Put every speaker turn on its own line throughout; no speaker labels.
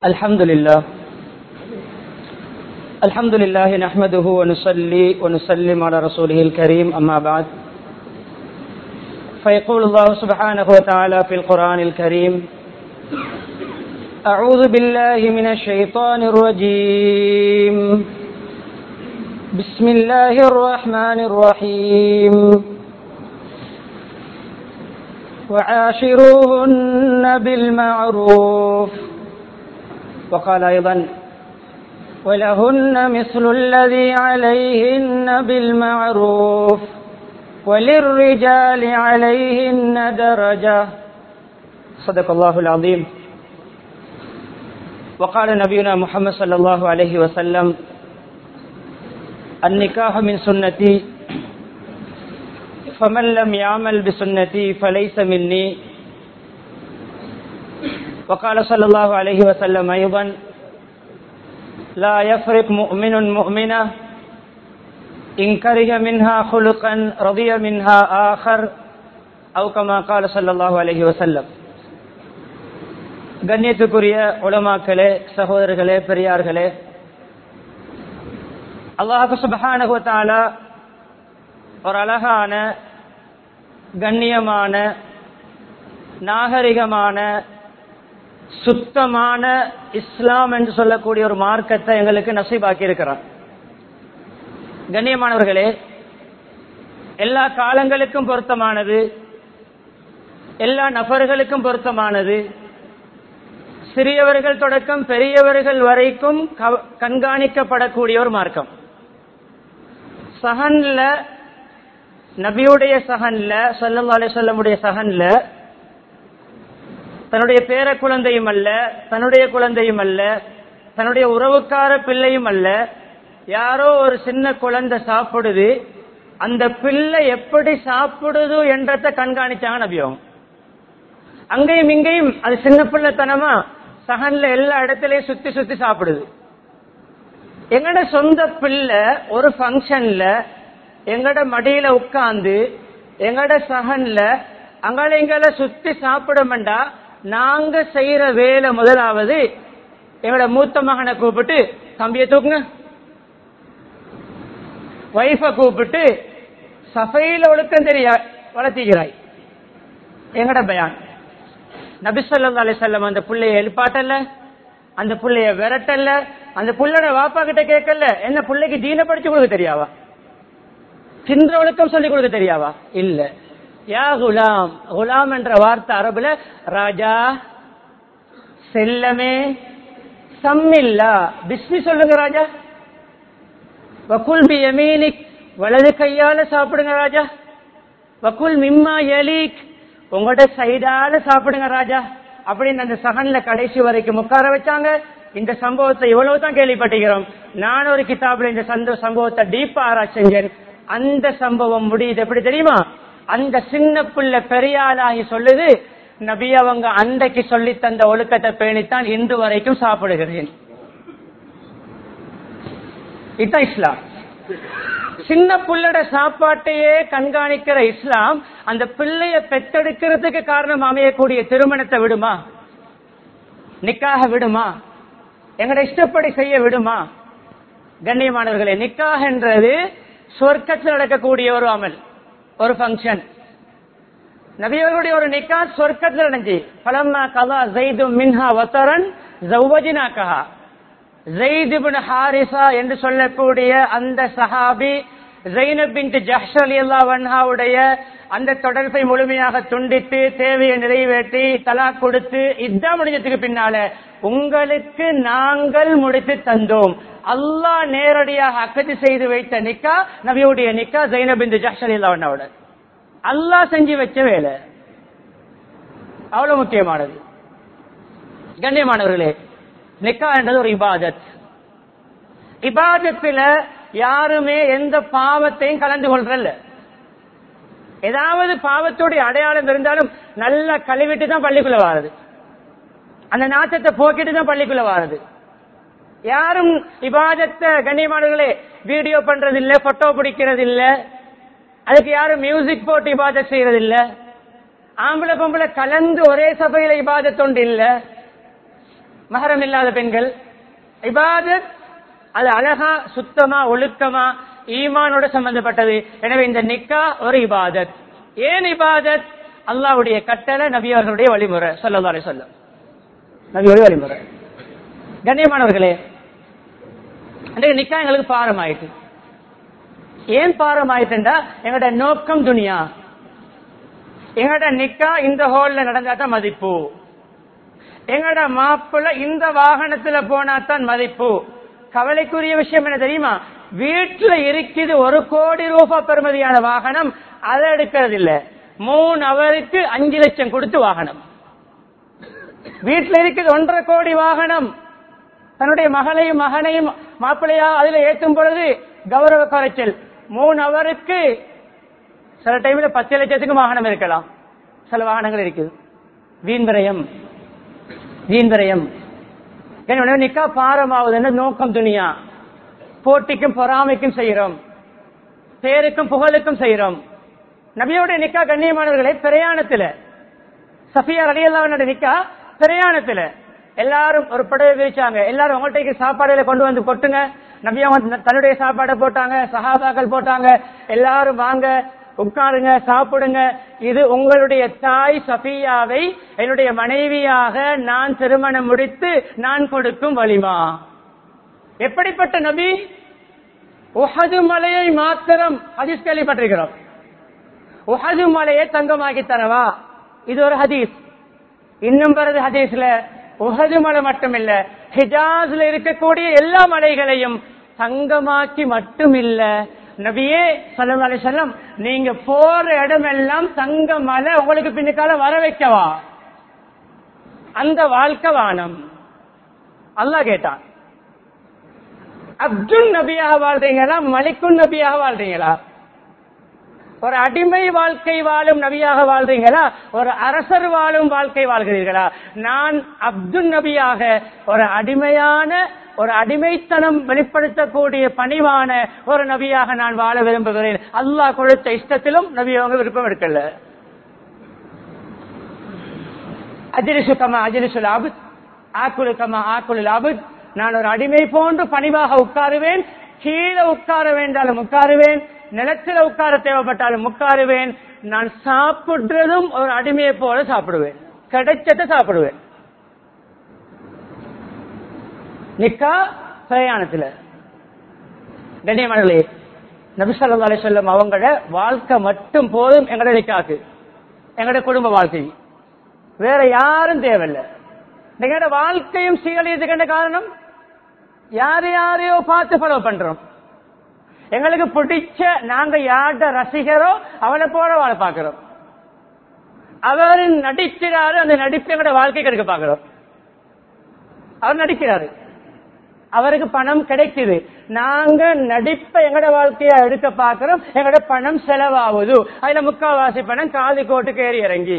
الحمد لله الحمد لله نحمده ونصلي ونسلم على رسوله الكريم أما بعد فيقول الله سبحانه وتعالى في القرآن الكريم أعوذ بالله من الشيطان الرجيم بسم الله الرحمن الرحيم وعاشروهن بالمعروف وقال أيضا ولهن مثل الذي عليهن بالمعروف وللرجال عليهن درجة صدق الله العظيم وقال نبينا محمد صلى الله عليه وسلم النكاح من سنتي فمن لم يعمل بسنتي فليس مني وقال صلى الله عليه وسلم أيضا لا يفرق مؤمن مؤمنة إن كره منها خلقا رضي منها آخر أو كما قال صلى الله عليه وسلم கண்ணியத்துக்குரிய உலமாக்களே சகோதரர்களே பெரியார்களே அல்லாஹு சுபஹானுவத்தால ஒரு அழகான கண்ணியமான நாகரிகமான சுத்தமான இஸ்லாம் என்று சொல்லக்கூடிய ஒரு மார்க்கத்தை எங்களுக்கு நசீபாக்கி இருக்கிறார் கண்ணியமானவர்களே எல்லா காலங்களுக்கும் பொருத்தமானது எல்லா நபர்களுக்கும் பொருத்தமானது சிறியவர்கள் தொடக்கம் பெரியவர்கள் வரைக்கும் கண்காணிக்கப்படக்கூடிய ஒரு மார்க்கம் சகன்ல நபியுடைய சகன்ல சல்லா அலி சொல்லமுடைய சகன்ல தன்னுடைய பேர குழந்தையும் அல்ல தன்னுடைய குழந்தையும் அல்ல தன்னுடைய உறவுக்கார பிள்ளையும் அல்ல யாரோ ஒரு சின்ன குழந்தை சாப்பிடுது அந்த பிள்ளை எப்படி சாப்பிடுது என்றத கண்காணிச்சாங்க நபியும் அங்கேயும் இங்கேயும் அது சின்ன பிள்ளைத்தனமா சகன்ல எல்லா இடத்துலயும் சுத்தி சுத்தி சாப்பிடுது எங்கட சொந்த பிள்ளை ஒரு ஃபங்க்ஷன்ல எங்கட மடியில உட்கார்ந்து எங்கட சகன்ல அங்கால இங்கால சுத்தி சாப்பிடமெண்டா நாங்க செய்யற வேலை முதலாவது எங்களோட மூத்த மகனை கூப்பிட்டு தம்பிய தூக்குங்க வைஃப கூப்பிட்டு சஃபையில ஒழுக்கம் தெரிய வளர்த்திக்கிறாய் எங்கட பயான் நபிசல்லா அலிசல்லம் அந்த பிள்ளைய எழுப்பாட்டல்ல அந்த பிள்ளைய விரட்டல்ல அந்த புள்ளோட வாப்பா கிட்ட கேட்கல என்ன பிள்ளைக்கு தீன படிச்சு கொடுக்க தெரியாவா சின்ற ஒழுக்கம் சொல்லி கொடுக்க தெரியாவா இல்ல யா குலாம் குலாம் என்ற வார்த்தை அரபுல ராஜா செல்லமே சம்மில்லா பிஸ்மி சொல்லுங்க ராஜா வக்குல் பி யமீனிக் வலது கையால சாப்பிடுங்க ராஜா வக்குல் மிம்மா எலிக் உங்களோட சைடால சாப்பிடுங்க ராஜா அப்படின்னு அந்த சகன்ல கடைசி வரைக்கும் உட்கார வச்சாங்க இந்த சம்பவத்தை இவ்வளவு தான் கேள்விப்பட்டிருக்கிறோம் நான் ஒரு கிதாபில் இந்த சந்த சம்பவத்தை டீப்பா ஆராய்ச்சி செஞ்சேன் அந்த சம்பவம் முடியுது எப்படி தெரியுமா அந்த சின்ன பிள்ளை பெரியாளாகி சொல்லுது நபி அவங்க அன்றைக்கு சொல்லி தந்த ஒழுக்கத்தை பேணித்தான் இன்று வரைக்கும் சாப்பிடுகிறேன் இதுதான் இஸ்லாம் சின்ன பிள்ளோட சாப்பாட்டையே கண்காணிக்கிற இஸ்லாம் அந்த பிள்ளைய பெத்தெடுக்கிறதுக்கு காரணம் அமையக்கூடிய திருமணத்தை விடுமா நிக்காக விடுமா எங்கட இஷ்டப்படி செய்ய விடுமா கண்ணியமானவர்களே நிக்காக என்றது சொர்க்கத்தில் நடக்கக்கூடிய ஒரு அமல் ஒரு பங்கன் நபியவர்களுடைய ஒரு நிக்கா சொர்க்கத்தில் நடந்துச்சு பலம்மா கலா ஜெய்து மின்ஹா வத்தரன் ஜவ்வஜினா கஹா ஜெயிதுபின் ஹாரிசா என்று சொல்லக்கூடிய அந்த சஹாபி ஜெயினபின் ஜஹ் அலி அல்லா வன்ஹாவுடைய அந்த தொடர்பை முழுமையாக துண்டித்து தேவையை நிறைவேற்றி தலா கொடுத்து இதான் முடிஞ்சதுக்கு பின்னால உங்களுக்கு நாங்கள் முடித்து தந்தோம் அல்லாஹ் நேரடியாக அக்கதி செய்து வைத்த நிக்கா நபியுடைய நிக்கா ஜெயினபின் ஜஹ் அலி அல்லா வன்ஹாவோட அல்லாஹ் செஞ்சு வச்ச வேலை அவ்வளவு முக்கியமானது கண்ணியமானவர்களே நிக்கா என்றது ஒரு இபாதத் இபாதத்துல யாருமே எந்த பாவத்தையும் கலந்து கொள்றல்ல ஏதாவது பாவத்துடைய அடையாளம் இருந்தாலும் நல்லா கழுவிட்டு தான் பள்ளிக்குள்ள வாரது அந்த நாட்டத்தை போக்கிட்டு தான் பள்ளிக்குள்ள வாரது யாரும் இபாதத்தை கண்ணியமானவர்களே வீடியோ பண்றது இல்ல போட்டோ பிடிக்கிறது இல்ல அதுக்கு யாரும் மியூசிக் போட்டு இபாதத் செய்யறது இல்ல ஆம்பளை பொம்பளை கலந்து ஒரே சபையில இபாதத் ஒன்று இல்ல மகரம் இல்லாத பெண்கள் இபாதத் அது அழகா சுத்தமா ஒழுக்கமா ஈமானோட சம்பந்தப்பட்டது எனவே இந்த நிக்கா ஒரு இபாதத் ஏன் இபாதத் அல்லாவுடைய கட்டளை நபி அவர்களுடைய வழிமுறை சொல்லலாலே சொல்ல நபியோட வழிமுறை கண்ணியமானவர்களே அன்றைக்கு நிக்கா எங்களுக்கு பாரம் ஆயிட்டு ஏன் பாரம் ஆயிட்டுண்டா எங்களோட நோக்கம் துனியா எங்களோட நிக்கா இந்த ஹோல்ல நடந்தா தான் மதிப்பு எங்களோட மாப்பிள்ள இந்த வாகனத்துல போனா தான் மதிப்பு கவலைக்குரிய விஷயம் என்ன தெரியுமா வீட்டுல இருக்குது ஒரு கோடி ரூபாய் பெறுமதியான வாகனம் அதை எடுக்கிறது இல்ல மூணு அவருக்கு அஞ்சு லட்சம் கொடுத்து வாகனம் வீட்டுல இருக்குது ஒன்றரை கோடி வாகனம் தன்னுடைய மகளையும் மகனையும் மாப்பிள்ளையா அதுல ஏற்றும் பொழுது கௌரவ குறைச்சல் மூணு அவருக்கு சில டைம்ல பத்து லட்சத்துக்கு வாகனம் இருக்கலாம் சில வாகனங்கள் இருக்குது வீண் விரயம் வீண் விரயம் என்னோட நிக்கா பாரமாவதுன்னு நோக்கம் துணியா போட்டிக்கும் பொறாமைக்கும் செய்கிறோம் பேருக்கும் புகழுக்கும் செய்கிறோம் நபியோட நிக்கா கண்ணியமானவர்களை பிரயாணத்துல சஃபியா ரலியல்லாவோட நிக்கா பிரயாணத்துல எல்லாரும் ஒரு படவை விரிச்சாங்க எல்லாரும் உங்கள்கிட்ட சாப்பாடுல கொண்டு வந்து கொட்டுங்க நபியா வந்து தன்னுடைய சாப்பாடை போட்டாங்க சஹாபாக்கள் போட்டாங்க எல்லாரும் வாங்க உட்காருங்க சாப்பிடுங்க இது உங்களுடைய தாய் சஃபியாவை என்னுடைய மனைவியாக நான் திருமணம் முடித்து நான் கொடுக்கும் வலிமா எப்படிப்பட்ட நபி உஹது மலையை மாத்திரம் ஹதீஸ் கேள்விப்பட்டிருக்கிறோம் உஹது மலையை தங்கமாக்கி தரவா இது ஒரு ஹதீஸ் இன்னும் பிறகு ஹதீஸ்ல உஹது மலை மட்டுமில்ல ஹிஜாஸ்ல இருக்கக்கூடிய எல்லா மலைகளையும் தங்கமாக்கி மட்டும் இல்ல நபியே சல்லம் அலி செல்லம் நீங்க போற இடமெல்லாம் தங்க மலை உங்களுக்கு பின்னுக்கால வர வைக்கவா அந்த வாழ்க்கை வானம் அல்லாஹ் கேட்டான் அப்துல் நபியாக வாழ்றீங்களா மலிக்குன் நபியாக வாழ்றீங்களா ஒரு அடிமை வாழ்க்கை வாழும் நபியாக வாழ்றீங்களா ஒரு அரசர் வாழும் வாழ்க்கை வாழ்கிறீர்களா நான் அப்துல் நபியாக ஒரு அடிமையான ஒரு அடிமைத்தனம் வெளிப்படுத்தக்கூடிய பணிவான ஒரு நபியாக நான் வாழ விரும்புகிறேன் அல்லாஹ் கொடுத்த இஷ்டத்திலும் நபி அவங்க விருப்பம் எடுக்கல அஜிலிசு கமா அஜிலிசுல் ஆபுத் ஆக்குலு கமா ஆக்குலில் ஆபுத் நான் ஒரு அடிமை போன்று பணிவாக உட்காருவேன் கீழே உட்கார வேண்டாலும் உட்காருவேன் நிலத்தில் உட்கார தேவைப்பட்டாலும் உட்காருவேன் நான் சாப்பிடுறதும் ஒரு அடிமையை போல சாப்பிடுவேன் கிடைச்சத சாப்பிடுவேன் நிக்கா பிரயாணத்துல கண்ணியமானே நபிசல்லா அலி சொல்லம் அவங்களோட வாழ்க்கை மட்டும் போதும் எங்கட நிக்காக்கு எங்கட குடும்ப வாழ்க்கை வேற யாரும் தேவையில்லை எங்களோட வாழ்க்கையும் சீரழியதுக்கு என்ன காரணம் யார் யாரையோ பார்த்து ஃபாலோ பண்றோம் எங்களுக்கு பிடிச்ச நாங்க யார்ட ரசிகரோ அவனை போல வாழ பாக்குறோம் அவர் நடிக்கிறாரு அந்த நடிப்பு எங்களோட வாழ்க்கை கிடைக்க பாக்குறோம் அவர் நடிக்கிறாரு அவருக்கு பணம் கிடைக்குது நாங்க நடிப்பை எங்கட வாழ்க்கையா எடுக்க பாக்குறோம் எங்கட பணம் செலவாகுது அதுல முக்காவாசி பணம் காது கோட்டுக்கு ஏறி இறங்கி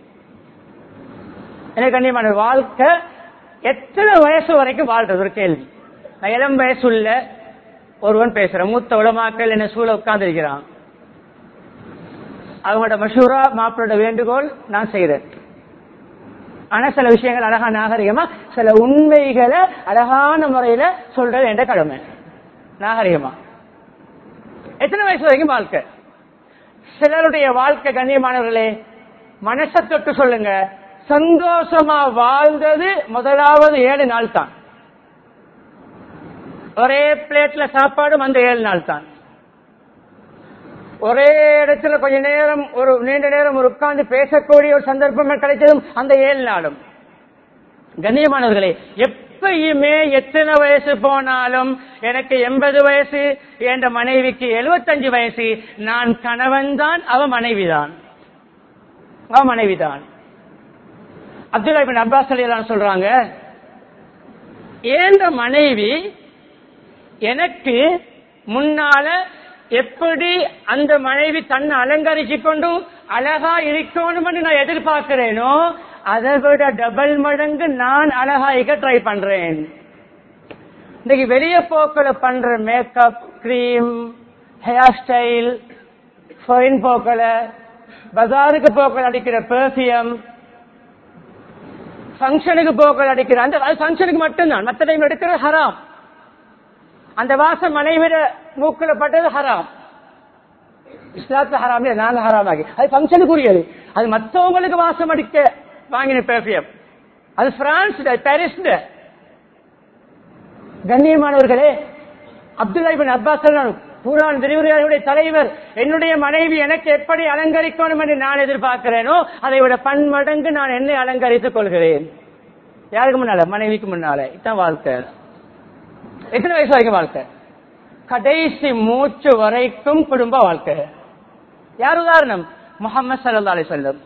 எனக்கு கண்ணியமான வாழ்க்கை எத்தனை வயசு வரைக்கும் வாழ்றது ஒரு கேள்வி நான் இளம் வயசுள்ள ஒருவன் பேசுறேன் மூத்த உலமாக்கள் என்ன சூழ உட்கார்ந்து இருக்கிறான் அவங்களோட மஷூரா மாப்பிளோட வேண்டுகோள் நான் செய்யறேன் ஆனா சில விஷயங்கள் அழகா நாகரிகமா சில உண்மைகளை அழகான முறையில சொல்றது என்ற கடமை நாகரிகமா எத்தனை வயசு வரைக்கும் வாழ்க்கை சிலருடைய வாழ்க்கை கண்ணியமானவர்களே மனசை தொட்டு சொல்லுங்க சந்தோஷமா வாழ்ந்தது முதலாவது ஏழு நாள் தான் ஒரே பிளேட்ல சாப்பாடும் அந்த ஏழு நாள் தான் ஒரே இடத்துல கொஞ்ச நேரம் ஒரு நீண்ட நேரம் ஒரு உட்கார்ந்து பேசக்கூடிய ஒரு சந்தர்ப்பம் கிடைச்சதும் அந்த ஏழு நாளும் கண்ணியமானவர்களே எப்பயுமே எத்தனை வயசு போனாலும் எனக்கு எண்பது வயசு என்ற மனைவிக்கு எழுபத்தஞ்சு வயசு நான் கணவன் தான் அவ மனைவிதான் அவ மனைவிதான் அப்துல்லா பின் அப்பாஸ் அலியெல்லாம் சொல்றாங்க ஏந்த மனைவி எனக்கு முன்னால எப்படி அந்த மனைவி தன்னை அலங்கரிச்சு கொண்டு அழகா இருக்கணும்னு நான் எதிர்பார்க்கிறேனோ அதை விட டபுள் மடங்கு நான் அழகாய்க்க ட்ரை பண்றேன் இன்னைக்கு வெளிய போக்களை பண்ற makeup cream hair style foreign போக்களை பஜாருக்கு போக்கள் அடிக்கிற பெர்ஃபியம் ஃபங்க்ஷனுக்கு போக்கள் அடிக்கிற அந்த அது ஃபங்க்ஷனுக்கு மட்டும்தான் மற்ற டைம் எடுக்கிறது ஹராம் அந்த வாசம் மனைவிட மூக்குல பட்டது ஹராம் இஸ்லாத்துல ஹராம் நாங்க ஹராம் ஆகி அது ஃபங்க்ஷனுக்குரியது அது மற்றவங்களுக்கு வாசம் அடிக்க வாங்கின பெர்ஃபியம் அது பிரான்ஸ் பாரிஸ் கண்ணியமானவர்களே அப்துல்லா இபின் அப்பாஸ் சொன்னார், குர்ஆன் விரிவுரையாளருடைய தலைவர் என்னுடைய மனைவி எனக்கு எப்படி அலங்கரிக்கணும் என்று நான் எதிர்பார்க்கிறேனோ அதை விட பன்மடங்கு நான் என்னை அலங்கரித்துக் கொள்கிறேன் யாருக்கு முன்னால மனைவிக்கு முன்னால இதான் வாழ்க்கை எத்தனை வயசு வரைக்கும் வாழ்க்கை கடைசி மூச்சு வரைக்கும் குடும்ப வாழ்க்கை யார் உதாரணம் முகமது சல்லா அலி சொல்லம்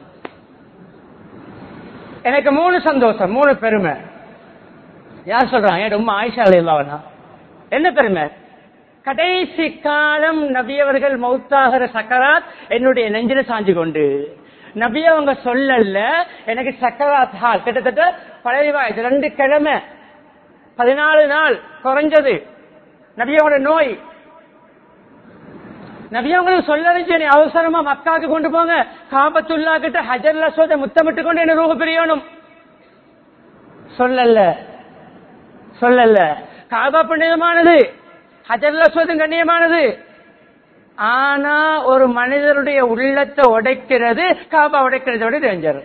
எனக்கு மூணு சந்தோஷம் மூணு பெருமை யார் சொல்றாங்க என் உம்மா ஆயிஷா அலில்லாவனா என்ன பெருமை கடைசி காலம் நபியவர்கள் மௌத்தாகிற சக்கராத் என்னுடைய நெஞ்சில சாஞ்சு கொண்டு நபி அவங்க சொல்லல எனக்கு சக்கராத் ஹால் கிட்டத்தட்ட பழைய ரெண்டு கிழமை பதினாலு நாள் குறைஞ்சது நபியோட நோய் நபியவங்களுக்கு சொல்லறிஞ்சு நீ அவசரமா மக்காக்கு கொண்டு போங்க காபத்துல்லா கிட்ட ஹஜர்ல சோத முத்தமிட்டு கொண்டு என்ன ரூப பிரியணும் சொல்லல சொல்லல காபா புண்ணியமானது ஹஜர்ல சோதம் கண்ணியமானது ஆனா ஒரு மனிதருடைய உள்ளத்தை உடைக்கிறது காபா உடைக்கிறதோட டேஞ்சர்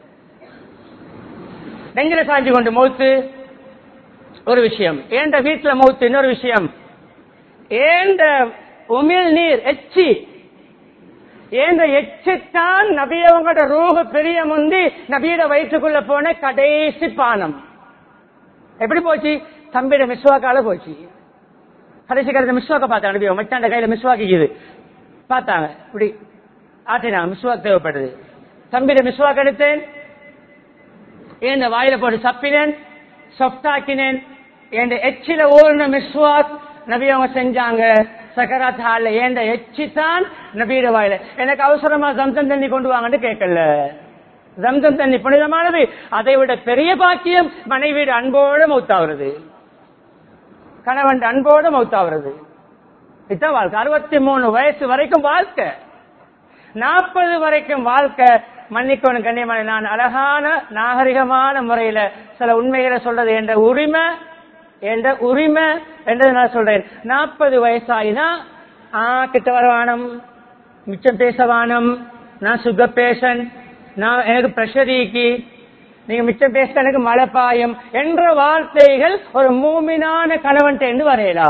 நெஞ்சில சாஞ்சி கொண்டு மௌத்து ஒரு விஷயம் ஏண்ட வீட்டுல மௌத்து இன்னொரு விஷயம் ஏண்ட உமிழ் நீர் எச்சி ஏந்த எச்சுத்தான் நபியவங்களோட ரூஹ பெரிய முந்தி நபியோட வயிற்றுக்குள்ள போன கடைசி பானம் எப்படி போச்சு தம்பியோட மிஸ்வாக்கால போச்சு கடைசி காலத்துல மிஸ்வாக்க பார்த்தாங்க நபி மச்சாண்ட கையில மிஸ்வாக்கிக்குது பார்த்தாங்க இப்படி ஆட்டினாங்க மிஸ்வாக் தேவைப்படுது தம்பியோட மிஸ்வாக் எடுத்தேன் ஏந்த வாயில போட்டு சப்பினேன் சொப்டாக்கினேன் என் எச்சில ஓடுன மிஸ்வாக் நபி அவங்க செஞ்சாங்க சக்கராத் ஹால்ல ஏண்ட எச்சி தான் நபியோட வாயில எனக்கு அவசரமா ஜம்சம் தண்ணி கொண்டு வாங்கன்னு கேட்கல ஜம்சம் தண்ணி புனிதமானது அதை விட பெரிய பாக்கியம் மனைவியோட அன்போடு மௌத்தாகிறது கணவன் அன்போடு மௌத்தாகிறது இதுதான் வாழ்க்கை அறுபத்தி மூணு வயசு வரைக்கும் வாழ்க்கை நாற்பது வரைக்கும் வாழ்க்கை மன்னிக்கணும் கண்ணியமான நான் அழகான நாகரிகமான முறையில சில உண்மைகளை சொல்றது என்ற உரிமை என்ற உரிமை என்றது நான் சொல்றேன் நாற்பது வயசாயினா ஆ கிட்ட வரவானம் மிச்சம் பேசவானம் நான் சுகர் பேஷன் நான் எனக்கு பிரஷரிக்கு நீங்க மிச்சம் பேச எனக்கு மழை பாயம் என்ற வார்த்தைகள் ஒரு மூமினான கணவன் என்று வரையலா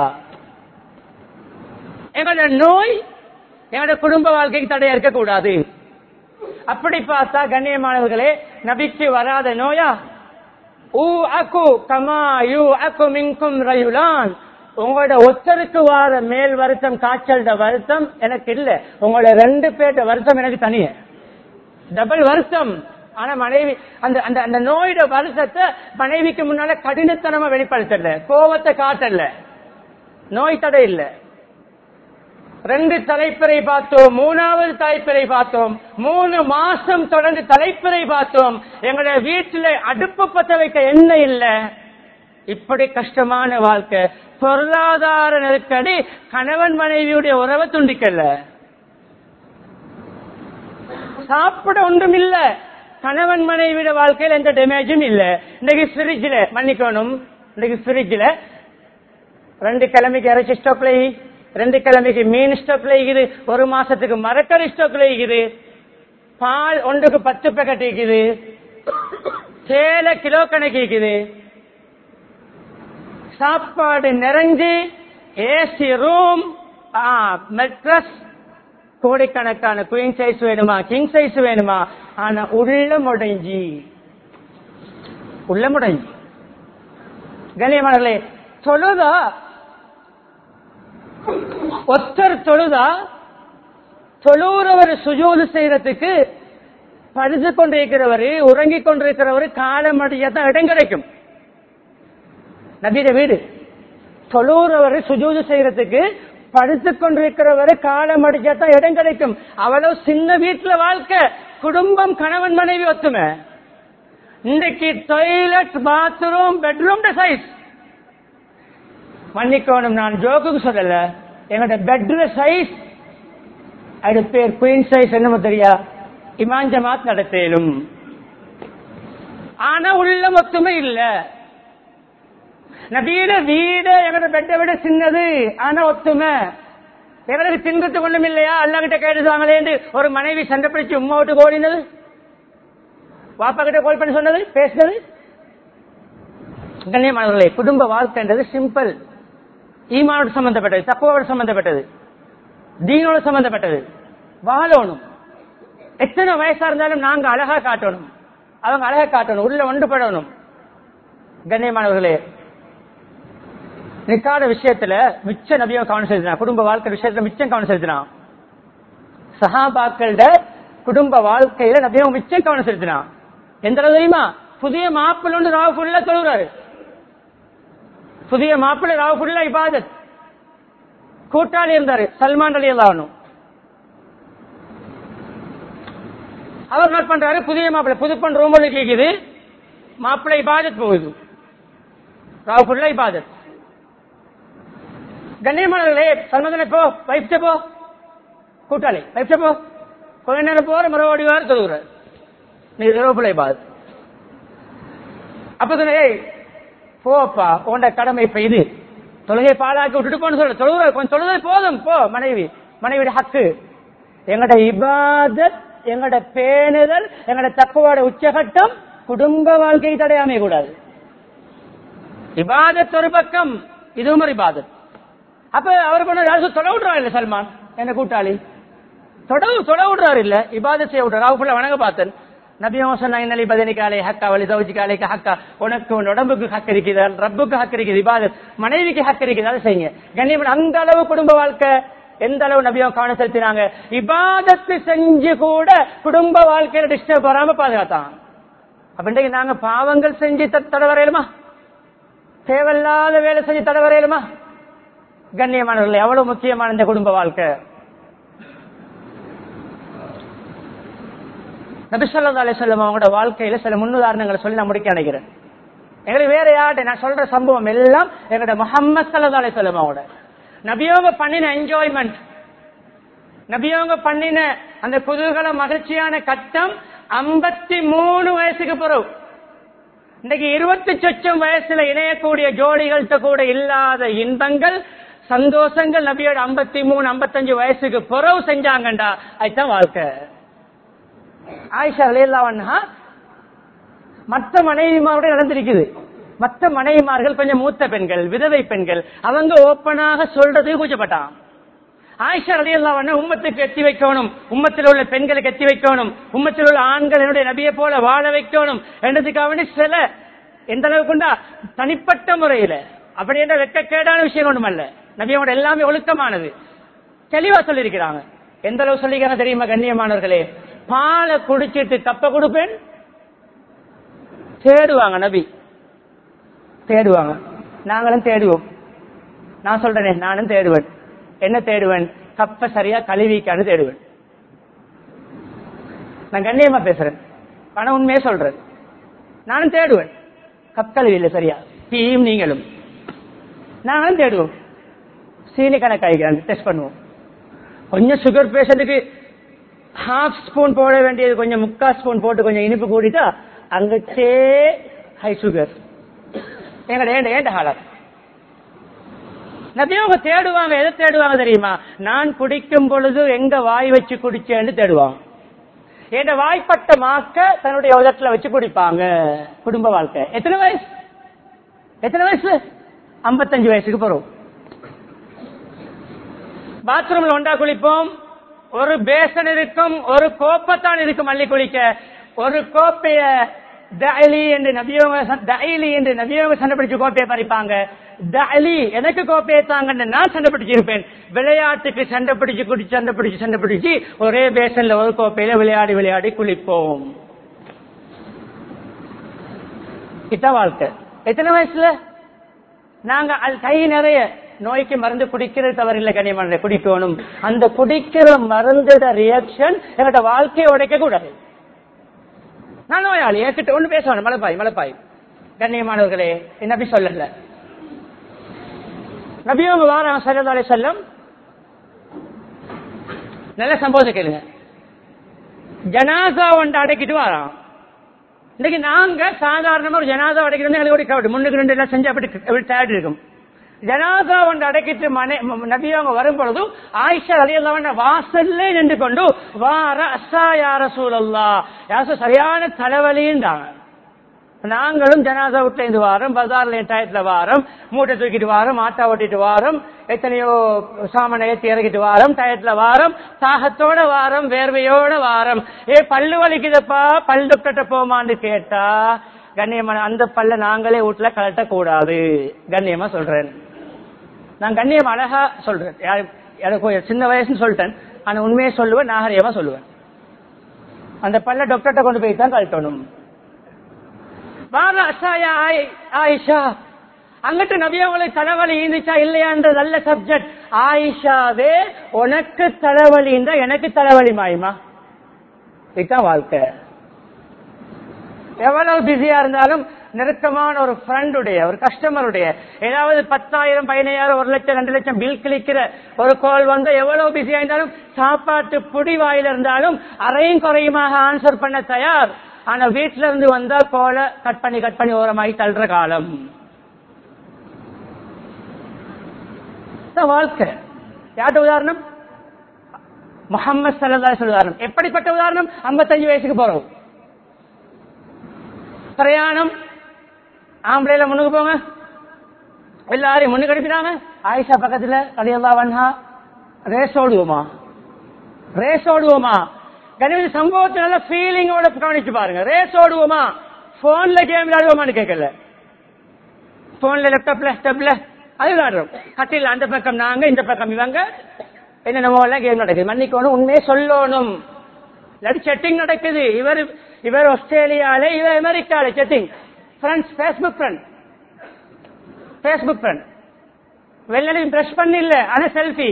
எங்களோட நோய் எங்களோட குடும்ப வாழ்க்கைக்கு தடையா இருக்கக்கூடாது அப்படி பார்த்தா கண்ணியமானவர்களே நபிக்கு வராத நோயா ஊ அக்கு கமா யூ அக்கு மின்கும் ரயுலான் உங்களோட ஒத்தருக்கு வார மேல் வருத்தம் காய்ச்சல் வருத்தம் எனக்கு இல்ல உங்களோட ரெண்டு பேர்ட வருத்தம் எனக்கு தனிய டபுள் வருத்தம் ஆனா மனைவி அந்த அந்த அந்த நோயோட வருத்தத்தை மனைவிக்கு முன்னால கடினத்தனமா வெளிப்படுத்தல கோவத்தை காட்டல நோய் தடை இல்ல ரெண்டு தலைப்பிறை பார்த்தோம் மூணாவது தலைப்பிறை பார்த்தோம் மூணு மாசம் தொடர்ந்து தலைப்பிறை பார்த்தோம் எங்களுடைய வீட்டுல அடுப்பு பத்த வைக்க என்ன இல்ல இப்படி கஷ்டமான வாழ்க்கை பொருளாதார நெருக்கடி கணவன் மனைவியுடைய உறவை துண்டிக்கல சாப்பிட ஒன்றும் இல்ல கணவன் மனைவியோட வாழ்க்கையில் எந்த டேமேஜும் இல்ல இன்னைக்கு ஃப்ரிட்ஜில் மன்னிக்கணும் இன்னைக்கு ஃப்ரிட்ஜில் ரெண்டு கிழமைக்கு இறைச்சி ஸ்டாக்ல ரெண்டு கிழமைக்கு மீன் ஸ்டாக்ல இருக்குது ஒரு மாசத்துக்கு மரக்கறி ஸ்டாக்ல இருக்குது பால் ஒன்றுக்கு பத்து பேக்கெட் இருக்குது சேலை கிலோ கணக்கு இருக்குது சாப்பாடு நிறைஞ்சு ஏசி ரூம் மெட்ரஸ் கோடிக்கணக்கான குயின் சைஸ் வேணுமா கிங் சைஸ் வேணுமா ஆனா உள்ள முடைஞ்சி உள்ள முடைஞ்சி கண்ணியமானங்களே தொழுதா ஒத்தர் தொழுதா தொழுறவர் சுஜூது செய்யறதுக்கு படுத்து கொண்டிருக்கிறவர் உறங்கிக் கொண்டிருக்கிறவர் காலமடியா தான் இடம் கிடைக்கும் நபீர வீடு தொழுறவர் சுஜூது செய்யறதுக்கு படுத்துக் கொண்டிருக்கிறவரை காலம் அடிச்சாதான் இடம் கிடைக்கும் அவ்வளவு சின்ன வீட்டுல வாழ்க்கை குடும்பம் கணவன் மனைவி ஒத்துமை இன்றைக்கு டாய்லெட் பாத்ரூம் பெட்ரூம் சைஸ் மன்னிக்கணும் நான் ஜோக்குக்கு சொல்லல எங்களோட பெட்ரூம் சைஸ் அது பேர் குயின் சைஸ் என்னமோ தெரியா இமான் ஜமாத் நடத்தேலும் ஆனா உள்ள ஒத்துமை இல்ல நபீட வீடு எங்களோட பெட்டை விட சின்னது ஆனா ஒத்துமை எங்களுக்கு தின்றத்து ஒண்ணும் இல்லையா அல்ல கிட்ட கேட்டுதாங்களேன்னு ஒரு மனைவி சண்டை பிடிச்சு உம்மா விட்டு ஓடினது வாப்பா கிட்ட கால் பண்ணி சொன்னது பேசினது கண்ணியமானவர்களே குடும்ப வாழ்க்கைன்றது சிம்பிள் ஈமானோடு சம்பந்தப்பட்டது தக்குவோடு சம்பந்தப்பட்டது தீனோடு சம்பந்தப்பட்டது வாழணும் எத்தனை வயசா இருந்தாலும் நாங்க அழகா காட்டணும் அவங்க அழகா காட்டணும் உள்ள ஒன்றுபடணும் கண்ணியமானவர்களே நிக்காத விஷயத்துல மிச்ச நபியும் கவனம் செலுத்தினா குடும்ப வாழ்க்கை விஷயத்துல மிச்சம் கவனம் செலுத்தினா சஹாபாக்களோட குடும்ப வாழ்க்கையில நபியும் மிச்சம் கவனம் செலுத்தினா எந்த அளவு தெரியுமா புதிய மாப்பிள்ள ஒன்று ராவு ஃபுல்லா தொழுறாரு புதிய மாப்பிள்ளை ராவு ஃபுல்லா இபாதத் கூட்டாளி இருந்தாரு சல்மான் அலி அல்லாஹ்னு அவர் நோட் பண்றாரு புதிய மாப்பிள்ளை புதுப்பன் ரூமில் கேக்குது மாப்பிள்ளை இபாதத் போகுது ராவு ஃபுல்லா இபாதத் கண்ணியமானவர்களே சல்மதனை போ வைப்ட போ கூட்டாளி வைப்ட போ கொஞ்ச நேரம் போற மறுபடியும் தொழுகிறார் நீ ரோபிளை பாது அப்ப சொன்ன, ஏய் போப்பா உண்ட கடமை இப்ப இது தொழுகை பாலாக்கி விட்டுட்டு போன்னு சொல்ல தொழுகிற கொஞ்சம் தொழுகை போதும் போ மனைவி மனைவியோட ஹக்கு எங்கட இபாதத் எங்கட பேணுதல் எங்கட தக்குவோட உச்சகட்டம் குடும்ப வாழ்க்கை தடையாமே கூடாது இபாதத் ஒரு பக்கம் இதுவும் ஒரு இபாதத் அப்ப அவர் பண்ண யாரும் தொட விடுறாரு இல்ல சல்மான் என்ன கூட்டாளி தொடவு தொட விடுறாரு இல்ல இபாதத் செய்ய விடுறாரு அவக்குள்ள வணங்க பார்த்தன் நபியும் சொன்னாங்க இன்னலி பதனிக்காலே ஹக்கா வலி தவச்சிக்காலேக்கு ஹக்கா உனக்கு உன் உடம்புக்கு ஹக்கு இருக்குது ரப்புக்கு ஹக்கு இருக்குது இபாதத் மனைவிக்கு ஹக்கு இருக்குது அதை செய்யுங்க கண்ணியமன் அந்த அளவு குடும்ப வாழ்க்கை எந்த அளவு நபியும் கவனம் செலுத்தினாங்க இபாதத்து செஞ்சு கூட குடும்ப வாழ்க்கையில டிஸ்டர்ப் வராம பாதுகாத்தான் அப்ப இன்றைக்கு நாங்க பாவங்கள் செஞ்சு த- தட வரையலுமா தேவையில்லாத வேலை செஞ்சு தட வரையலுமா கண்ணியமானவர்கள் எவ்வளவு முக்கியமான இந்த குடும்ப வாழ்க்கை நபிசல்லா அலிசல்லம் அவங்களோட வாழ்க்கையில சில முன்னுதாரணங்களை சொல்லி நான் முடிக்க நினைக்கிறேன் எங்களுக்கு வேற யார்கிட்ட நான் சொல்ற சம்பவம் எல்லாம் எங்களோட முகமது சல்லா அலிசல்லம் அவங்களோட நபியோங்க பண்ணின என்ஜாய்மெண்ட் நபியோங்க பண்ணின அந்த குதூகல மகிழ்ச்சியான கட்டம் ஐம்பத்தி மூணு வயசுக்கு பிறகு இன்னைக்கு இருபத்தி சொச்சம் வயசுல இணையக்கூடிய ஜோடிகள்கிட்ட கூட இல்லாத இன்பங்கள் சந்தோஷங்கள் நபியோட ஐம்பத்தி மூணு ஐம்பத்தஞ்சு வயசுக்கு பிறகு செஞ்சாங்கண்டா அதுதான் வாழ்க்கை ஆயிஷா விளையல்லாவண்ணா மற்ற மனைவிமாரோட நடந்திருக்குது மற்ற மனைவிமார்கள் கொஞ்சம் மூத்த பெண்கள் விதவை பெண்கள் அவங்க ஓப்பனாக சொல்றதுக்கு கூச்சப்பட்டான் ஆயிஷா அலியல்லாவண்ணா உம்மத்துக்கு எத்தி வைக்கணும் உம்மத்தில் உள்ள பெண்களுக்கு எத்தி வைக்கணும் உம்மத்தில் உள்ள ஆண்கள் என்னுடைய நபியை போல வாழ வைக்கணும் என்றதுக்காக வேண்டி சில எந்த அளவுக்குண்டா தனிப்பட்ட முறையில அப்படி என்ற வெக்கக்கேடான விஷயம் ஒன்றும் அல்ல நபியோட எல்லாமே ஒழுக்கமானது தெளிவா சொல்லியிருக்கிறாங்க எந்த அளவு சொல்லிக்கிறாங்க தெரியுமா கண்ணியமானவர்களே பாலை குடிச்சிட்டு கப்ப கொடுப்பேன் தேடுவாங்க நபி தேடுவாங்க நாங்களும் தேடுவோம் நான் சொல்றேனே நானும் தேடுவேன் என்ன தேடுவேன் கப்ப சரியா கழுவிக்கான்னு தேடுவேன் நான் கண்ணியமா பேசுறேன் ஆனா உண்மையே சொல்றேன் நானும் தேடுவேன் கப் கழுவி இல்லை சரியா டீம் நீங்களும் நாங்களும் தேடுவோம் சீனி கணக்காய்க்கிறாங்க டெஸ்ட் பண்ணுவோம் கொஞ்சம் சுகர் பேஷண்ட்டுக்கு ஹாஃப் ஸ்பூன் போட வேண்டியது கொஞ்சம் முக்கா ஸ்பூன் போட்டு கொஞ்சம் இனிப்பு கூடிட்டா அங்கச்சே ஹை சுகர் எங்கட ஏண்ட ஏண்ட ஹாலர் நபியும் அவங்க தேடுவாங்க எதை தேடுவாங்க தெரியுமா நான் குடிக்கும் பொழுது எங்க வாய் வச்சு குடிச்சேன்னு தேடுவாங்க என் வாய்ப்பட்ட மாக்க தன்னுடைய உதட்டுல வச்சு குடிப்பாங்க குடும்ப வாழ்க்கை எத்தனை வயசு எத்தனை வயசு ஐம்பத்தஞ்சு வயசுக்கு போறோம் பாத்ரூம்ல ஒண்டா குளிப்போம் ஒரு பேசன் இருக்கும் ஒரு கோப்பத்தான் இருக்கும் அள்ளி குளிக்க ஒரு கோப்பைய தயலி என்று நபியவங்க தயலி என்று நபியவங்க சண்டை பிடிச்சு கோப்பையை பறிப்பாங்க தயலி எனக்கு கோப்பையை தாங்கன்னு நான் சண்டை பிடிச்சிருப்பேன் விளையாட்டுக்கு சண்டை பிடிச்சு குடிச்சு சண்டை பிடிச்சு சண்டை பிடிச்சு ஒரே பேசன்ல ஒரு கோப்பையில விளையாடி விளையாடி குளிப்போம் இத வாழ்க்கை எத்தனை வயசுல நாங்க அது கை நிறைய நோய்க்கு மருந்து குடிக்கிறது தவறில்லை கனிமன்ற குடிக்கணும் அந்த குடிக்கிற மருந்தோட ரியாக்ஷன் எங்கள்ட வாழ்க்கையை உடைக்க கூடாது நான் நோயாளி என்கிட்ட ஒண்ணு பேசணும் மலைப்பாய் மலைப்பாய் கண்ணியமானவர்களே நபி சொல்லல நபியும் வாரம் சல்லதாலே செல்லம் நல்ல சம்பவத்தை கேளுங்க ஜனாசா ஒன்று அடக்கிட்டு வாரான் இன்னைக்கு நாங்க சாதாரணமா ஒரு ஜனாதா அடைக்கிறது எங்களுக்கு ஒரு கவடு முன்னுக்கு ரெண்டு எல்லாம் செஞ்சு அப்படி அப்படி டயர்ட் இருக்கும் ஜனாதா ஒன்று அடைக்கிட்டு மனை நபி அவங்க வரும் பொழுது ஆயிஷா அலியல்லவன வாசல்ல நின்று கொண்டு வார அஸ்ஸா யார சூழல்லா யாச சரியான தலைவலின்றாங்க நாங்களும் ஜனாதா வீட்டுல இருந்து வாரம் பஜார்ல டயத்துல வாரம் மூட்டை தூக்கிட்டு வாரம் ஆட்டா ஓட்டிட்டு வாரம் எத்தனையோ சாமானை ஏத்தி இறக்கிட்டு வாரம் டயத்துல வாரம் தாகத்தோட வாரம் வேர்வையோட வாரம் ஏ பல்லு வலிக்குதப்பா பல் டாக்டர்கிட்ட போமான்னு கேட்டா கண்ணியமான அந்த பல்ல நாங்களே வீட்டுல கலட்ட கூடாது கண்ணியமா சொல்றேன் நான் கண்ணியம் அழகா சொல்றேன் யா- எனக்கு ஒரு சின்ன வயசுன்னு சொல்லிட்டேன் ஆனா உண்மையை சொல்லுவேன் நாகரிகமா சொல்லுவேன் அந்த பல்ல டாக்டர்கிட்ட கொண்டு போய் தான் கழட்டணும் வார அசாயா ஆயி- ஆயிஷா அங்கிட்டு நபியவங்களை தலைவலி இருந்துச்சா இல்லையான்ற நல்ல சப்ஜெக்ட் ஆயிஷாவே உனக்கு தலைவலி இருந்தா எனக்கு தலைவலி மாயுமா இதுதான் வாழ்க்கை எவ்வளவு பிஸியா இருந்தாலும் நெருக்கமான ஒரு ஃப்ரெண்டுடைய ஒரு கஸ்டமருடைய ஏதாவது பத்தாயிரம் பதினாயிரம் ஒரு லட்சம் ரெண்டு லட்சம் பில் கிளிக்கிற ஒரு கால் வந்து எவ்வளவு பிஸியா இருந்தாலும் சாப்பாட்டு புடி வாயில இருந்தாலும் அரையும் குறையுமாக ஆன்சர் பண்ண தயார் ஆனா வீட்டுல இருந்து வந்தா கோலை கட் பண்ணி கட் பண்ணி ஓரமாகி தள்ளுற காலம் இதான் வாழ்க்கை யார்ட்ட உதாரணம் முகமது சல்லா உதாரணம் எப்படிப்பட்ட உதாரணம் 55 வயசுக்கு போறோம் பிரயாணம் ஆம்பளைல முன்னுக்கு போங்க எல்லாரையும் முன்னுக்கு அனுப்பினாங்க ஆயிஷா பக்கத்துல கலியல்லா வன்ஹா ரேஸ் ஓடுவோமா ரேஸ் ஓடுவோமா கணித சம்பவத்தை நல்ல ஃபீலிங்கோட கவனிச்சு பாருங்க ரேஸ் ஓடுவோமா போன்ல கேம் விளையாடுவோமான்னு கேட்கல போன்ல லேப்டாப்ல டப்ல அது விளையாடுறோம் கட்டில் அந்த பக்கம் நாங்க இந்த பக்கம் இவங்க என்ன நம்ம எல்லாம் கேம் நடக்குது மன்னிக்கணும் உண்மையே சொல்லணும் இல்லாட்டி செட்டிங் நடக்குது இவர் இவர் ஆஸ்திரேலியால இவர் அமெரிக்கால setting friends Facebook friend Facebook friend வெள்ளடி பிரஷ் பண்ணி இல்ல ஆனா செல்ஃபி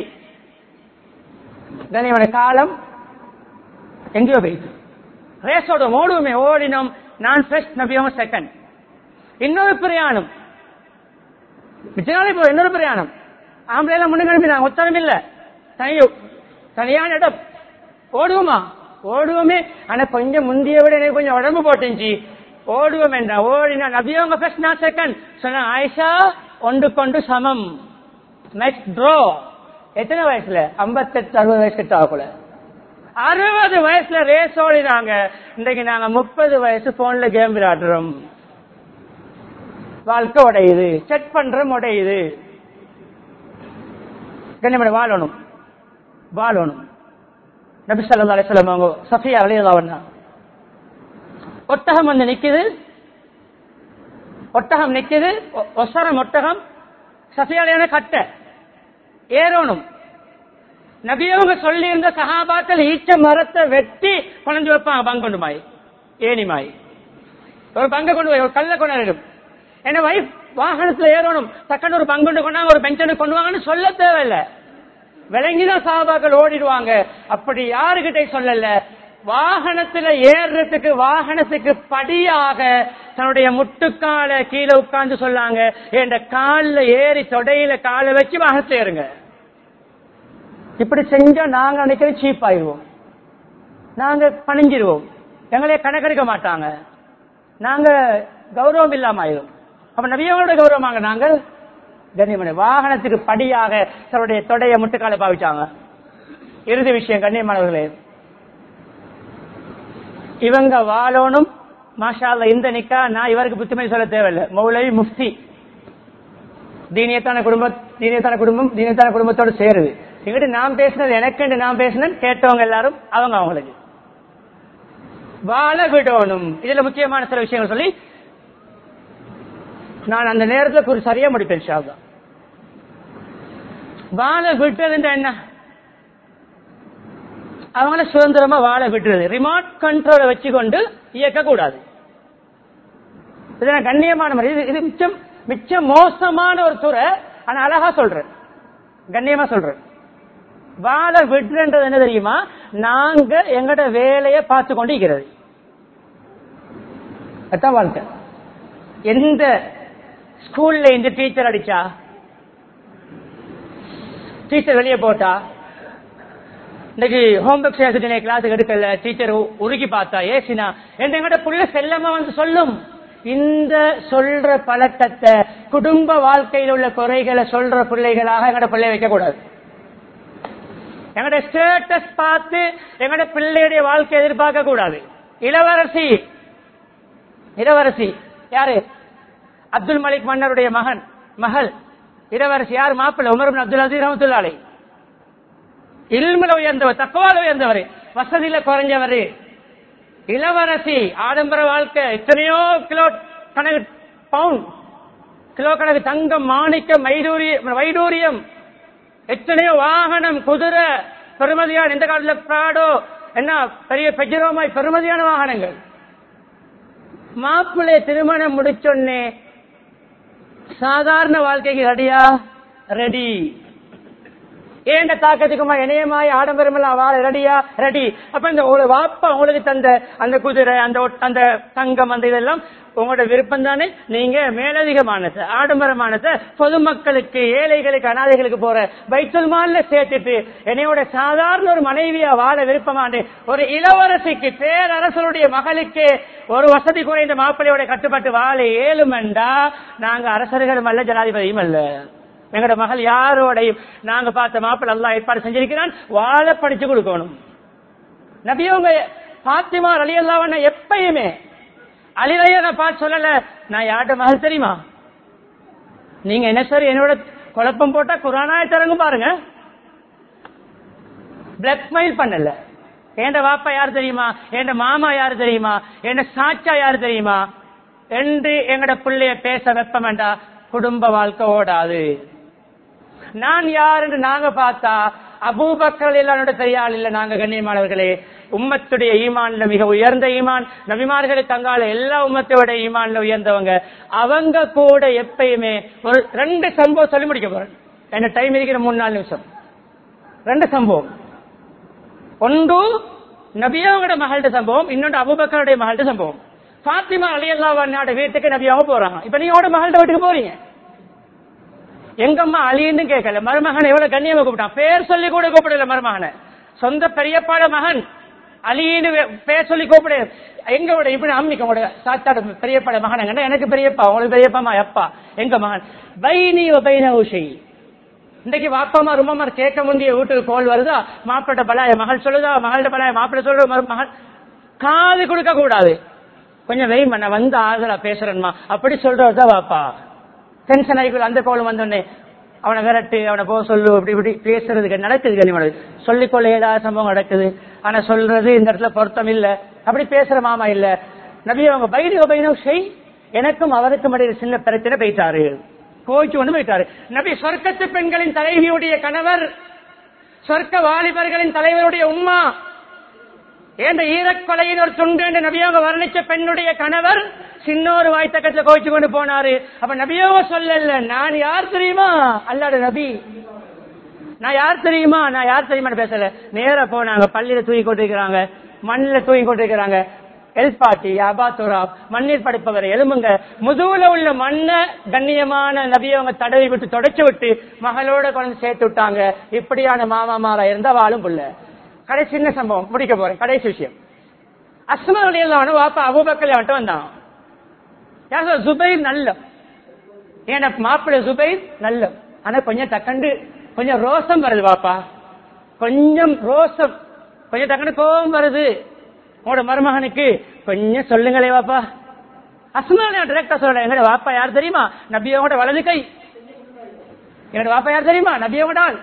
கனியோட காலம் எங்கேயோ போயிடுச்சு ரேஸோட ஓடுவோமே ஓடினோம் நான் ஃபர்ஸ்ட் நபியவங்க செகண்ட் இன்னொரு பிரயாணம் மிச்சனாலே இப்போ இன்னொரு பிரயாணம் ஆம்பளை எல்லாம் முன்னுக்கு அனுப்பினாங்க உத்தரவு இல்ல தனியோ தனியான இடம் ஓடுவோமா ஓடுவோமே ஆனா கொஞ்சம் முந்திய விட எனக்கு கொஞ்சம் உடம்பு போட்டுச்சு ஓடுவோம் என்றா ஓடினா நபியவங்க ஃபர்ஸ்ட் நான் செகண்ட் சொன்ன ஆயிஷா ஒன்று கொண்டு சமம் மேட்ச் ட்ரோ எத்தனை வயசுல ஐம்பத்தெட்டு அறுபது வயசு கிட்ட ஆகல அறுபது வயசுல ரேஸ் ஓடினாங்க இன்றைக்கு நாங்க முப்பது வயசு போன்ல கேம் விளையாடுறோம் வாழ்க்கை உடையுது செக் பண்றோம் உடையுது கண்ணியமட வாழணும் வாழணும் நபி ஸல்லல்லாஹு அலைஹி வஸல்லம் அவங்க சஃபியா ரலியல்லாஹு அன்ஹா ஒட்டகம் வந்து நிக்குது ஒட்டகம் நிக்குது ஒ- ஒசரம் ஒட்டகம் சஃபியாலையான கட்ட ஏறணும் நபியவங்க சொல்லி இருந்த சகாபாக்கள் ஈச்ச மரத்தை வெட்டி கொண்டு வைப்பாங்க பங்கொண்டு மாய் ஏனி மாய் ஒரு பங்க கொண்டு போய் ஒரு கல்ல கொண்டாடும் என்ன வைஃப் வாகனத்துல ஏறணும் டக்குன்னு ஒரு பங்குண்டு கொண்டாங்க ஒரு பென்ஷனுக்கு கொண்டு வாங்கன்னு சொல்ல தேவையில்லை விளங்கிதான் சாபாக்கள் ஓடிடுவாங்க அப்படி யாருகிட்ட சொல்லல வாகனத்துல ஏறுறதுக்கு வாகனத்துக்கு படியாக தன்னுடைய முட்டுக்கால கீழே உட்கார்ந்து சொல்லாங்க என் கால்ல ஏறி தொடையில காலை வச்சு வாகனத்துல ஏறுங்க இப்படி செஞ்சா நாங்க நினைக்கிறது சீப் ஆயிடுவோம் நாங்க பணிஞ்சிருவோம் எங்களே கணக்கெடுக்க மாட்டாங்க நாங்க கௌரவம் இல்லாம ஆயிரும் அப்ப நபியவங்களோட கௌரவமாங்க நாங்கள் கண்ணியமனை வாகனத்துக்கு படியாக தன்னுடைய தொடைய முட்டுக்கால பாவிச்சாங்க இறுதி விஷயம் கண்ணியமானவர்களே இவங்க வாழணும் மாஷா அல்லாஹ் இந்த நிக்கா நான் இவருக்கு புத்திமதி சொல்ல தேவையில்லை மௌலவி முஃப்தி தீனியத்தான குடும்பம் தீனியத்தான குடும்பம் தீனியத்தான குடும்பத்தோடு சேருது இங்கிட்டு நான் பேசினது எனக்கு நான் பேசினேன் கேட்டவங்க எல்லாரும் அவங்க அவங்களுக்கு வாழ விடணும் இதுல முக்கியமான சில விஷயங்கள் சொல்லி நான் அந்த நேரத்தில் ஒரு சரியா முடிப்பேன் ஷாப்தான் வாழ விட்டதுன்ற என்ன அவங்கள சுதந்திரமா வாழ விட்டுறது ரிமோட் கண்ட்ரோலை வச்சுக்கொண்டு இயக்க கூடாது இது நான் கண்ணியமான முறை இது இது மிச்சம் மிச்சம் மோசமான ஒரு துறை ஆனா அழகா சொல்றேன் கண்ணியமா சொல்றேன் வாழ விடுன்றது என்ன தெரியுமா நாங்க எங்கட வேலையை பார்த்து கொண்டு இருக்கிறது அதான் வாழ்க்கை எந்த ஸ்கூல்ல இந்த டீச்சர் அடிச்சா டீச்சர் வெளியே போட்டா இன்னைக்கு ஹோம் ஒர்க் செய்ய கிளாஸுக்கு எடுக்கல டீச்சர் உருகி பார்த்தா ஏசினா என்று எங்கட புள்ள செல்லமா வந்து சொல்லும் இந்த சொல்ற பழக்கத்தை குடும்ப வாழ்க்கையில் உள்ள குறைகளை சொல்ற பிள்ளைகளாக எங்கட பிள்ளை வைக்க கூடாது எங்கட ஸ்டேட்டஸ் பார்த்து எங்கட பிள்ளையுடைய வாழ்க்கை எதிர்பார்க்க கூடாது இளவரசி இளவரசி யாரு அப்துல் மலிக் மன்னருடைய மகன் மகள் இளவரசி யார் மாப்பிள்ளை உமர் பின் அப்துல் அசீஸ் ரஹமத்துல்லாலை இல்முல உயர்ந்தவர் தக்குவால உயர்ந்தவர் வசதியில குறைஞ்சவர் இளவரசி ஆடம்பர வாழ்க்கை எத்தனையோ கிலோ கணக்கு பவுன் கிலோ கணக்கு தங்கம் மாணிக்கம் வைடூரியம் வைடூரியம் எத்தனையோ வாகனம் குதிரை பெருமதியான இந்த காலத்துல பிராடோ என்ன பெரிய பெஜரோமாய் பெருமதியான வாகனங்கள் மாப்பிள்ளை திருமணம் முடிச்சொன்னே சாதாரண வாழ்க்கைக்கு ரெடியா ரெடி ஏண்ட தாக்கத்துக்குமா இணையமாய் ஆடம்பரமெல்லாம் வாழ ரெடியா ரெடி அப்ப இந்த உங்களை வாப்பா உங்களுக்கு தந்த அந்த குதிரை அந்த ஒட்- அந்த தங்கம் அந்த இதெல்லாம் உங்களோட விருப்பம் தானே நீங்க மேலதிகமானது ஆடம்பரமானது பொதுமக்களுக்கு ஏழைகளுக்கு அனாதைகளுக்கு போற பைத்தல் மால்ல சேர்த்துட்டு என்னையோட சாதாரண ஒரு மனைவியா வாழ விருப்பமான ஒரு இளவரசிக்கு பேரரசருடைய மகளுக்கு ஒரு வசதி குறைந்த மாப்பிள்ளையோட கட்டுப்பட்டு வாழ ஏழுமெண்டா நாங்க அரசர்களும் அல்ல ஜனாதிபதியும் அல்ல எங்கட மகள் யாரோடையும் நாங்க பார்த்த மாப்பிள்ள எல்லாம் ஏற்பாடு செஞ்சிருக்கிறான் வாழ படிச்சு கொடுக்கணும் நபியவங்க பாத்திமா அலி அல்லாவண்ண எப்பயுமே அலிலைய நான் பார்த்து சொல்லல நான் யார்கிட்ட மகள் தெரியுமா நீங்க என்ன சார் என்னோட குழப்பம் போட்டா குரானாய தரங்கும் பாருங்க பிளாக்மெயில் பண்ணல என் வாப்பா யார் தெரியுமா என் மாமா யார் தெரியுமா என் சாச்சா யார் தெரியுமா என்று எங்கட பிள்ளைய பேச வெப்ப வேண்டாம் குடும்ப வாழ்க்கை ஓடாது நான் யார் என்று நாங்க பார்த்தா அபூபக்கர் எல்லாரோட தெரியாள் இல்ல நாங்க கண்ணியமானவர்களே உம்மத்துடைய ஈமான்ல மிக உயர்ந்த ஈமான் நபிமார்களை தங்கால எல்லா உம்மத்தோட ஈமான்ல உயர்ந்தவங்க அவங்க கூட எப்பயுமே ஒரு ரெண்டு சம்பவம் சொல்லி முடிக்க போறேன் என்ன டைம் இருக்கிற மூணு நாலு நிமிஷம் ரெண்டு சம்பவம் ஒன்று நபியாவோட மகள்கிட்ட சம்பவம் இன்னொன்று அபுபக்கருடைய மகள்கிட்ட சம்பவம் பாத்திமா அலியல்லா நாட வீட்டுக்கு நபியாவும் போறாங்க இப்ப நீங்க அவட மகள்கிட்ட வீட்டுக்கு போறீங்க எங்கம்மா அலின்னு கேட்கல மருமகன் எவ்வளவு கண்ணியமா கூப்பிட்டான் பேர் சொல்லி கூட கூப்பிடல மருமகனை சொந்த பெரியப்பாட மகன் அலின்னு வே- பேர் சொல்லி கூப்பிடு எங்க விட இப்படி அம்மிக்க உங்களோட சாத்தாட பெரியப்பாட மகன் எனக்கு பெரியப்பா உங்களுக்கு பெரியப்பாமா எப்பா எங்க மகன் பைனி பைன உஷை இன்னைக்கு வாப்பாமா ரொம்ப கேட்க முந்தைய வீட்டுக்கு கோல் வருதா மாப்பிட்ட பலாய மகள் சொல்லுதா மகள்கிட்ட பலாய மாப்பிள்ள சொல்ற மரு- மகள் காது கொடுக்க கூடாது கொஞ்சம் வெய் பண்ண வந்து ஆறுதலா பேசுறேன்மா அப்படி சொல்றதுதான் வாப்பா டென்ஷன் ஆகிக்குள்ள அந்த கோலம் வந்தோடனே அவனை விரட்டு அவனை போக சொல்லு அப்படி இப்படி பேசுறதுக்கு நடக்குது கனிமனது சொல்லிக்கொள்ள ஏதாவது சம்பவம் நடக்குது ஆனா சொல்றது இந்த இடத்துல பொருத்தம் இல்ல அப்படி பேசுற மாமா இல்ல நபி அவங்க பைரி பைனோ செய் எனக்கும் அவருக்கும் இடையில சின்ன பிரச்சனை போயிட்டாரு கோய்ச்சு கொண்டு போயிட்டாரு நபி சொர்க்கத்து பெண்களின் தலைவியுடைய கணவர் சொர்க்க வாலிபர்களின் தலைவருடைய உம்மா ஏந்த ஈரக்கொலையின் ஒரு துண்டு என்று நபியாக வர்ணிச்ச பெண்ணுடைய கணவர் சின்னொரு வாய்த்தக்கத்துல கோச்சு கொண்டு போனாரு அப்ப நபியோக சொல்லல நான் யார் தெரியுமா அல்லாட நபி நான் யார் தெரியுமா நான் யார் தெரியுமா பேசல நேரா போனாங்க பள்ளியில தூக்கி கொண்டிருக்கிறாங்க மண்ணில தூக்கி கொண்டிருக்கிறாங்க எல்பாட்டி அபாத்துரா மண்ணீர் படைப்பவர் எலும்புங்க முதுகுல உள்ள மண்ணை கண்ணியமான நபியவங்க தடவி விட்டு தொடச்சு விட்டு மகளோட கொண்டு சேர்த்து விட்டாங்க இப்படியான மாமாமாரா இருந்தா வாழும் புள்ள கடைசி சின்ன சம்பவம் முடிக்க போறேன் கடைசி விஷயம் அஸ்மா வழியெல்லாம் வாப்பா அபூபக்கல் அவன்ட்டு வந்தான் யார் சொல்ற? ஜுபைர் நல்ல ஏன்னா மாப்பிள்ளை ஜுபைர் நல்ல ஆனா கொஞ்சம் தக்கண்டு கொஞ்சம் ரோசம் வருது பாப்பா கொஞ்சம் ரோசம் கொஞ்சம் தக்கண்டு கோபம் வருது உங்களோட மருமகனுக்கு கொஞ்சம் சொல்லுங்களே வாப்பா அஸ்மா டிரெக்டா சொல்றேன் எங்கட வாப்பா யார் தெரியுமா நபியோட வலது கை என்னோட வாப்பா யார் தெரியுமா நபியோட ஆள்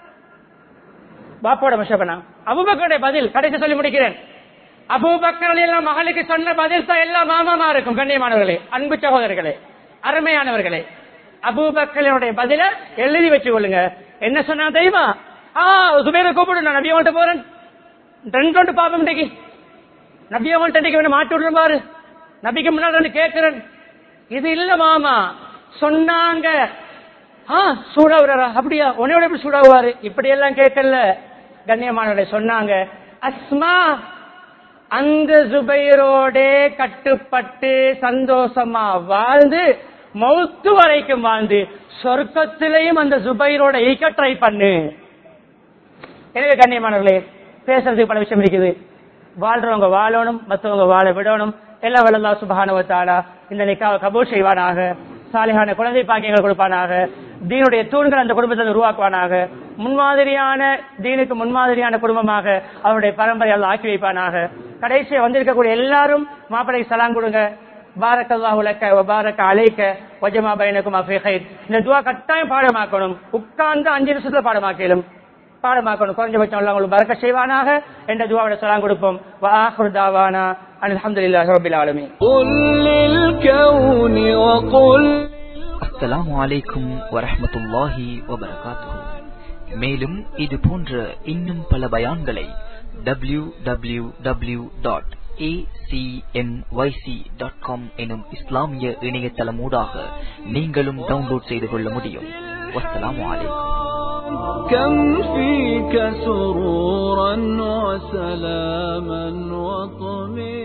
பாப்போட மஷபனா அபுபக்கருடைய பதில் கடைசி சொல்லி முடிக்கிறேன் அபூபக்கர் எல்லாம் மகளுக்கு சொன்ன பதில் தான் எல்லாம் மாமாமா இருக்கும் கண்ணியமானவர்களே அன்பு சகோதரர்களே அருமையானவர்களே அபூபக்கருடைய பதில எழுதி வச்சுக் கொள்ளுங்க என்ன சொன்னா தெரியுமா ஆ சுபேர கூப்பிடு நான் நபியவன்ட்ட போறேன் ரெண்டு ரெண்டு பாப்போம் இன்னைக்கு நபியவன்ட்ட இன்னைக்கு வேணும் மாட்டி விடுறேன் பாரு நபிக்கு முன்னாடி ரெண்டு கேட்கிறேன் இது இல்ல மாமா சொன்னாங்க ஆ சூடாவுறாரா அப்படியா உன்னையோட எப்படி சூடாகுவாரு இப்படி எல்லாம் கேட்கல கண்ணியமானவர்களே சொன்னாங்க அஸ்மா அந்த ஜுபைரோட கட்டுப்பட்டு சந்தோஷமா வாழ்ந்து மௌத்து வரைக்கும் வாழ்ந்து சொர்க்கத்திலையும் அந்த ஜுபைரோட ஈக்க ட்ரை பண்ணு எனவே கண்ணியமானவர்களே பேசுறதுக்கு பல விஷயம் இருக்குது வாழ்றவங்க வாழணும் மற்றவங்க வாழ விடணும் எல்லாம் வல்லா சுபானுவத்தாலா இந்த நிக்காவை கபூர் செய்வானாக சாலிகான குழந்தை பாக்கியங்கள் கொடுப்பானாக தீனுடைய தூண்கள் அந்த குடும்பத்தை உருவாக்குவானாக முன்மாதிரியான தீனுக்கு முன்மாதிரியான குடும்பமாக அவருடைய பரம்பரை எல்லாம் ஆக்கி வைப்பானாக கடைசியா வந்திருக்கக்கூடிய எல்லாரும் மாப்பிள்ளைக்கு சலாம் கொடுங்க பாரக்கல்லாஹு லக்க வ பாரக்க அலைக்க வஜமா பைனக்கும் ஃபீ கைர் இந்த துஆ கட்டாயம் பாடமாக்கணும் உட்கார்ந்து அஞ்சு நிமிஷத்துல பாடமாக்கலும் பாடமாக்கணும் குறைஞ்சபட்சம் எல்லாம் உங்களுக்கு பறக்க செய்வானாக என்ற துவாவோட சலாம் கொடுப்போம் வ ஆஹிரு தாவானா அல்ஹம்துலில்லாஹி ரப்பில் ஆலமீன்
قل للكون وقل
அஸ்ஸலாமு அலைக்கும் வரஹ்மத்துல்லாஹி வபரகாத்துஹு மேலும் இது போன்ற இன்னும் பல பயான்களை W W W dot dot com எனும் இஸ்லாமிய இணையதளமூடாக நீங்களும் டவுன்லோட் செய்து கொள்ள முடியும் வஸ்ஸலாமு அலைக்கும்
كم فيك سرورا وسلاما وطمئنا